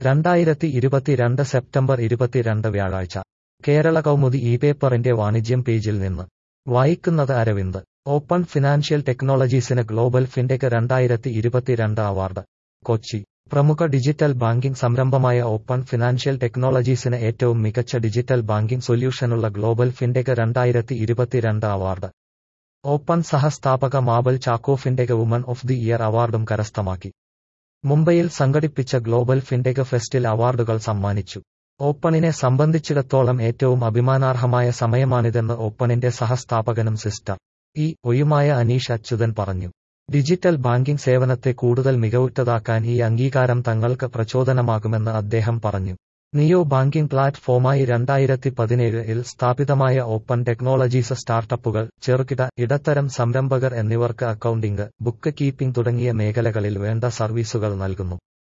രണ്ടായിരത്തി ഇരുപത്തിരണ്ട് സെപ്റ്റംബർ ഇരുപത്തിരണ്ട് വ്യാഴാഴ്ച കേരള കൗമുദി ഈ പേപ്പറിന്റെ വാണിജ്യം പേജിൽ നിന്ന് വായിക്കുന്നത് അരവിന്ദ് ഓപ്പൺ ഫിനാൻഷ്യൽ ടെക്നോളജീസിന് ഗ്ലോബൽ ഫിൻടെക് രണ്ടായിരത്തി ഇരുപത്തിരണ്ട് അവാർഡ് കൊച്ചി പ്രമുഖ ഡിജിറ്റൽ ബാങ്കിംഗ് സംരംഭമായ ഓപ്പൺ ഫിനാൻഷ്യൽ ടെക്നോളജീസിന് ഏറ്റവും മികച്ച ഡിജിറ്റൽ ബാങ്കിംഗ് സൊല്യൂഷനുള്ള ഗ്ലോബൽ ഫിൻടെക് രണ്ടായിരത്തി ഇരുപത്തിരണ്ട് അവാർഡ് ഓപ്പൺ സഹസ്ഥാപക Mabel Chacko fintech woman of the year അവാർഡും കരസ്ഥമാക്കി മുംബൈയിൽ സംഘടിപ്പിച്ച ഗ്ലോബൽ ഫിൻടെക് ഫെസ്റ്റിൽ അവാർഡുകൾ സമ്മാനിച്ചു ഓപ്പണിനെ സംബന്ധിച്ചിടത്തോളം ഏറ്റവും അഭിമാനാർഹമായ സമയമാണിതെന്ന് ഓപ്പണിന്റെ സഹസ്ഥാപകനും സിസ്റ്റർ ഇ ഒയുമായ അനീഷ് അച്യുതൻ പറഞ്ഞു ഡിജിറ്റൽ ബാങ്കിംഗ് സേവനത്തെ കൂടുതൽ മികവുറ്റതാക്കാൻ ഈ അംഗീകാരം തങ്ങൾക്ക് പ്രചോദനമാകുമെന്ന് അദ്ദേഹം പറഞ്ഞു നിയോ ബാങ്കിംഗ് പ്ലാറ്റ്ഫോമായി രണ്ടായിരത്തി പതിനേഴിൽ സ്ഥാപിതമായ ഓപ്പൺ ടെക്നോളജീസ് സ്റ്റാർട്ടപ്പുകൾ ചെറുകിട ഇടത്തരം സംരംഭകർ എന്നിവർക്ക് അക്കൗണ്ടിംഗ് ബുക്ക് കീപ്പിംഗ് തുടങ്ങിയ മേഖലകളിൽ വേണ്ട സർവീസുകൾ നൽകുന്നു